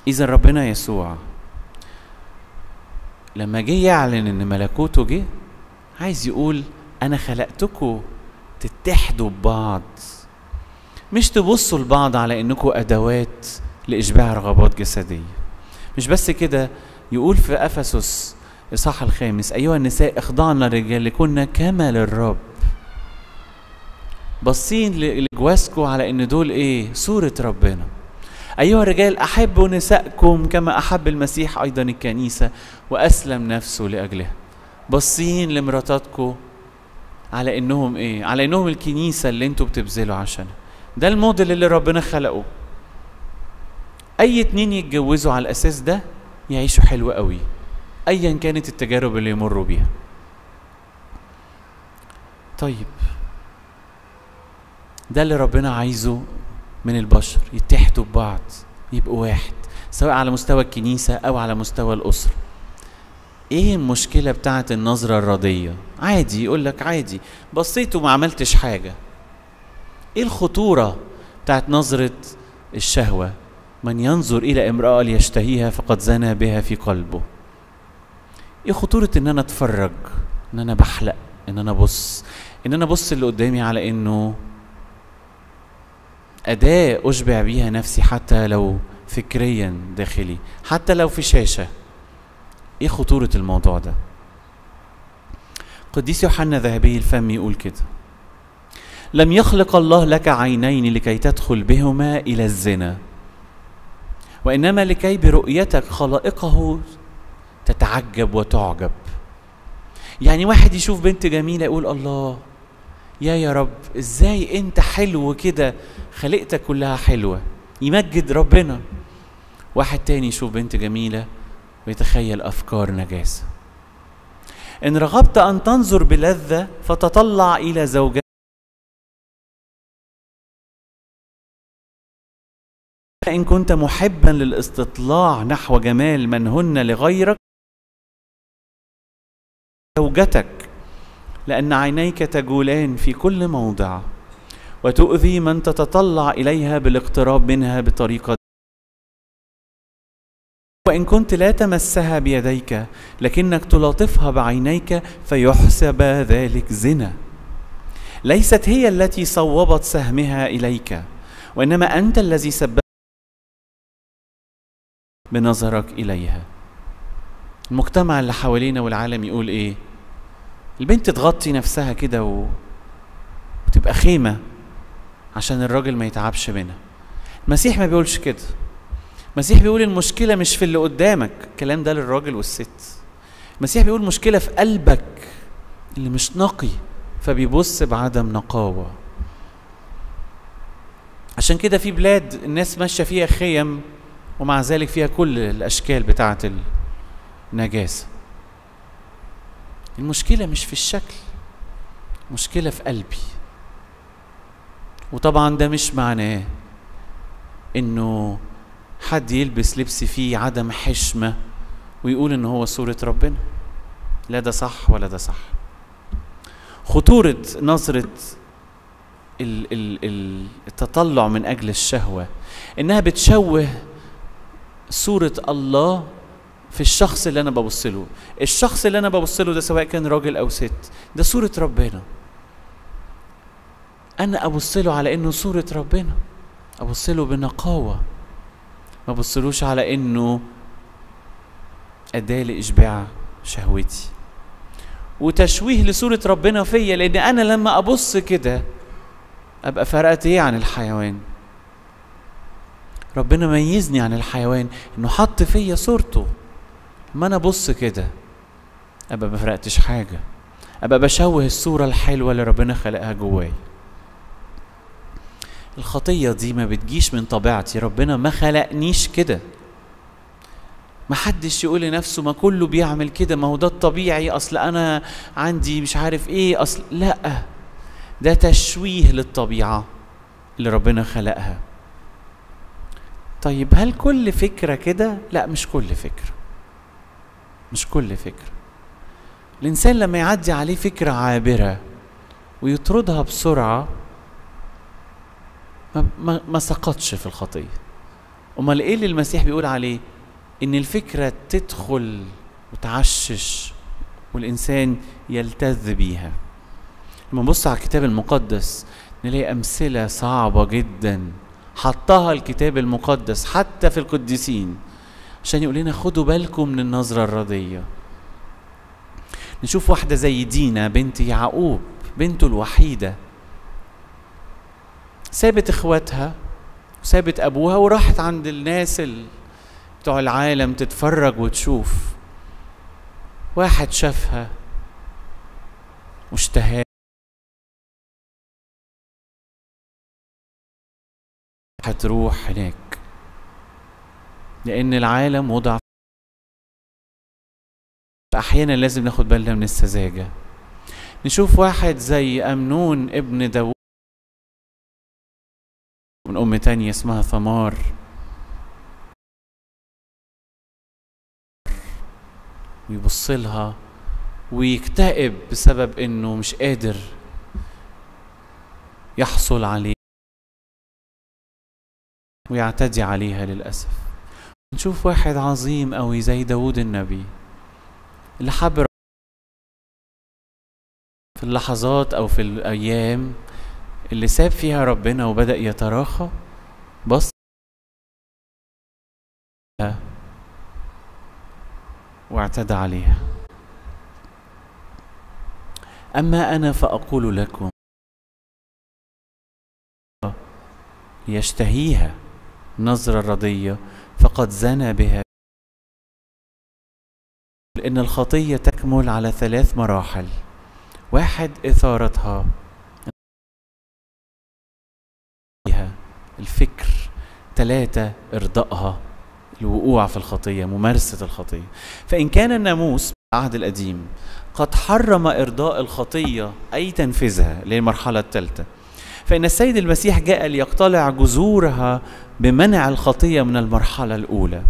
اذا ربنا يسوع لما جه يعلن ان ملكوته جه عايز يقول انا خلقتكم تتحدوا ببعض مش تبصوا لبعض على انكم ادوات لاشباع رغبات جسديه مش بس كده يقول في افسس الاصحاح الخامس ايها النساء اخضعن للرجال لكن كما للرب باصين لجوازكم على ان دول ايه صوره ربنا ايها الرجال احبوا نسائكم كما احب المسيح ايضا الكنيسه واسلم نفسه لاجلها باصين لمراتاتكم على انهم ايه على انهم الكنيسه اللي انتوا بتبذلوا عشانها ده الموديل اللي ربنا خلقه اي اتنين يتجوزوا على الاساس ده يعيشوا حلو قوي ايا كانت التجارب اللي يمروا بيها طيب ده اللي ربنا عايزه من البشر يتحدوا ببعض يبقوا واحد سواء على مستوى الكنيسة أو على مستوى الأسرة ايه المشكلة بتاعت النظرة الرضية عادي يقول لك عادي بصيت وما عملتش حاجة ايه الخطورة بتاعت نظرة الشهوة من ينظر إلى امرأة ليشتهيها فقد زنى بها في قلبه ايه خطورة ان انا اتفرج ان انا بحلق ان انا ابص ان انا ابص اللي قدامي على انه أداة أشبع بيها نفسي حتى لو فكريا داخلي حتى لو في شاشة إيه خطورة الموضوع ده قديس يوحنا ذهبي الفم يقول كده لم يخلق الله لك عينين لكي تدخل بهما إلى الزنا وإنما لكي برؤيتك خلائقه تتعجب وتعجب يعني واحد يشوف بنت جميلة يقول الله يا يا رب ازاي انت حلو كده خلقتك كلها حلوة يمجد ربنا واحد تاني يشوف بنت جميلة ويتخيل أفكار نجاسة إن رغبت أن تنظر بلذة فتطلع إلى زوجتك إن كنت محبا للاستطلاع نحو جمال من هن لغيرك زوجتك لأن عينيك تجولان في كل موضع وتؤذي من تتطلع إليها بالاقتراب منها بطريقة وإن كنت لا تمسها بيديك لكنك تلاطفها بعينيك فيحسب ذلك زنا ليست هي التي صوبت سهمها إليك وإنما أنت الذي سببت بنظرك إليها المجتمع اللي حوالينا والعالم يقول إيه البنت تغطي نفسها كده و... وتبقى خيمة عشان الراجل ما يتعبش منها المسيح ما بيقولش كده المسيح بيقول المشكلة مش في اللي قدامك الكلام ده للراجل والست المسيح بيقول مشكلة في قلبك اللي مش نقي فبيبص بعدم نقاوة عشان كده في بلاد الناس ماشية فيها خيم ومع ذلك فيها كل الأشكال بتاعة النجاسة المشكلة مش في الشكل مشكلة في قلبي وطبعا ده مش معناه انه حد يلبس لبس فيه عدم حشمة ويقول ان هو صورة ربنا لا ده صح ولا ده صح خطورة نظرة ال ال ال التطلع من اجل الشهوة انها بتشوه صورة الله في الشخص اللي انا ببص له الشخص اللي انا ببص له ده سواء كان راجل او ست ده صورة ربنا انا ابص له على انه صورة ربنا ابص له بنقاوة ما ابصلوش على انه اداة لاشباع شهوتي وتشويه لصورة ربنا فيا لان انا لما ابص كده ابقى فرقت ايه عن الحيوان ربنا ميزني عن الحيوان انه حط فيا صورته ما انا ابص كده ابقى ما فرقتش حاجه ابقى بشوه الصوره الحلوه اللي ربنا خلقها جواي الخطيه دي ما بتجيش من طبيعتي ربنا ما خلقنيش كده ما حدش يقول لنفسه ما كله بيعمل كده ما هو ده الطبيعي اصل انا عندي مش عارف ايه اصل لا ده تشويه للطبيعه اللي ربنا خلقها طيب هل كل فكره كده لا مش كل فكره مش كل فكرة الإنسان لما يعدي عليه فكرة عابرة ويطردها بسرعة ما, ما, ما سقطش في الخطية امال ايه اللي المسيح بيقول عليه ان الفكره تدخل وتعشش والانسان يلتذ بيها لما نبص على الكتاب المقدس نلاقي امثله صعبه جدا حطها الكتاب المقدس حتى في القديسين عشان يقول لنا خدوا بالكم من النظره الرضيه نشوف واحده زي دينا بنت يعقوب بنته الوحيده سابت اخواتها وسابت ابوها وراحت عند الناس ال... بتوع العالم تتفرج وتشوف واحد شافها واشتهاها هتروح هناك لان العالم وضع احيانا لازم ناخد بالنا من السذاجه نشوف واحد زي امنون ابن داوود من ام تانية اسمها ثمار ويبص لها ويكتئب بسبب انه مش قادر يحصل عليه ويعتدي عليها للأسف نشوف واحد عظيم قوي زي داود النبي اللي حب في اللحظات أو في الأيام اللي ساب فيها ربنا وبدأ يتراخى بص واعتدى عليها أما أنا فأقول لكم ليشتهيها نظرة رضية فقد زنى بها لأن الخطية تكمل على ثلاث مراحل واحد إثارتها الفكر ثلاثة إرضائها الوقوع في الخطية ممارسة الخطية فإن كان الناموس في العهد القديم قد حرم إرضاء الخطية أي تنفيذها للمرحلة الثالثة فإن السيد المسيح جاء ليقتلع جذورها بمنع الخطية من المرحلة الأولى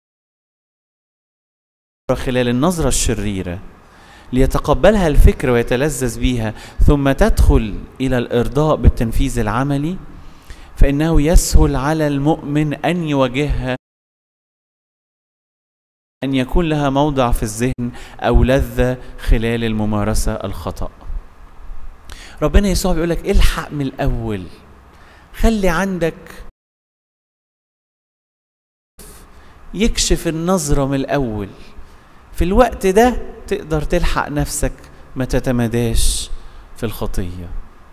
خلال النظرة الشريرة ليتقبلها الفكر ويتلذذ بها ثم تدخل إلى الإرضاء بالتنفيذ العملي فإنه يسهل على المؤمن أن يواجهها أن يكون لها موضع في الذهن أو لذة خلال الممارسة الخطأ ربنا يسوع بيقول لك الحق من الأول خلي عندك يكشف النظرة من الأول في الوقت ده تقدر تلحق نفسك ما تتمداش في الخطية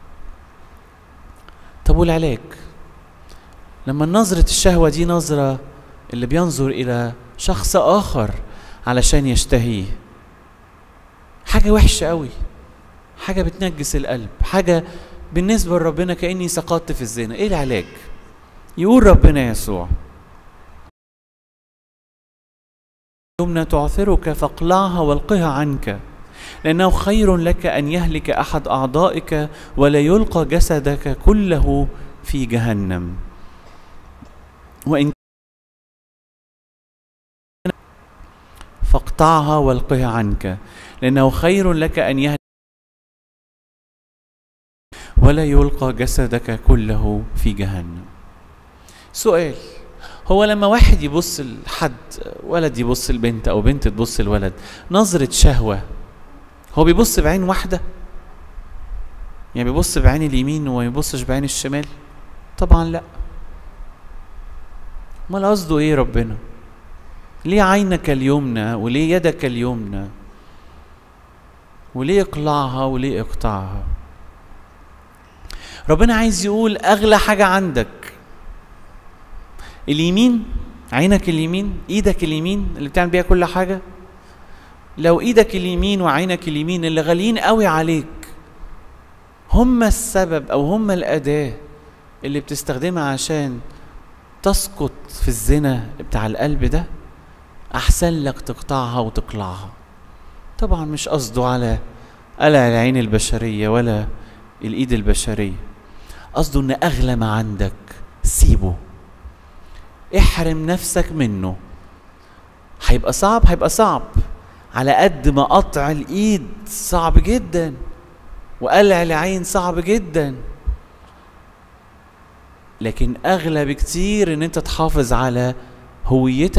طب والعلاج لما نظرة الشهوة دي نظرة اللي بينظر إلى شخص آخر علشان يشتهيه حاجة وحشة قوي حاجة بتنجس القلب حاجة بالنسبة لربنا كأني سقطت في الزنا إيه العلاج يقول ربنا يسوع يمنى تعثرك فاقلعها والقها عنك لأنه خير لك أن يهلك أحد أعضائك ولا يلقى جسدك كله في جهنم وإن فاقطعها والقها عنك لأنه خير لك أن يهلك ولا يلقى جسدك كله في جهنم سؤال هو لما واحد يبص لحد ولد يبص لبنت او بنت تبص لولد نظرة شهوة هو بيبص بعين واحدة يعني بيبص بعين اليمين وما يبصش بعين الشمال طبعا لا امال قصده ايه ربنا ليه عينك اليمنى وليه يدك اليمنى وليه اقلعها وليه اقطعها ربنا عايز يقول اغلى حاجة عندك اليمين عينك اليمين ايدك اليمين اللي بتعمل بيها كل حاجة لو ايدك اليمين وعينك اليمين اللي غاليين قوي عليك هم السبب او هم الاداة اللي بتستخدمها عشان تسقط في الزنا بتاع القلب ده احسن لك تقطعها وتقلعها طبعا مش قصده على قلع العين البشرية ولا الايد البشرية قصده ان اغلى ما عندك سيبه احرم نفسك منه هيبقى صعب هيبقى صعب على قد ما قطع الايد صعب جدا وقلع العين صعب جدا لكن اغلى بكتير ان انت تحافظ على هويتك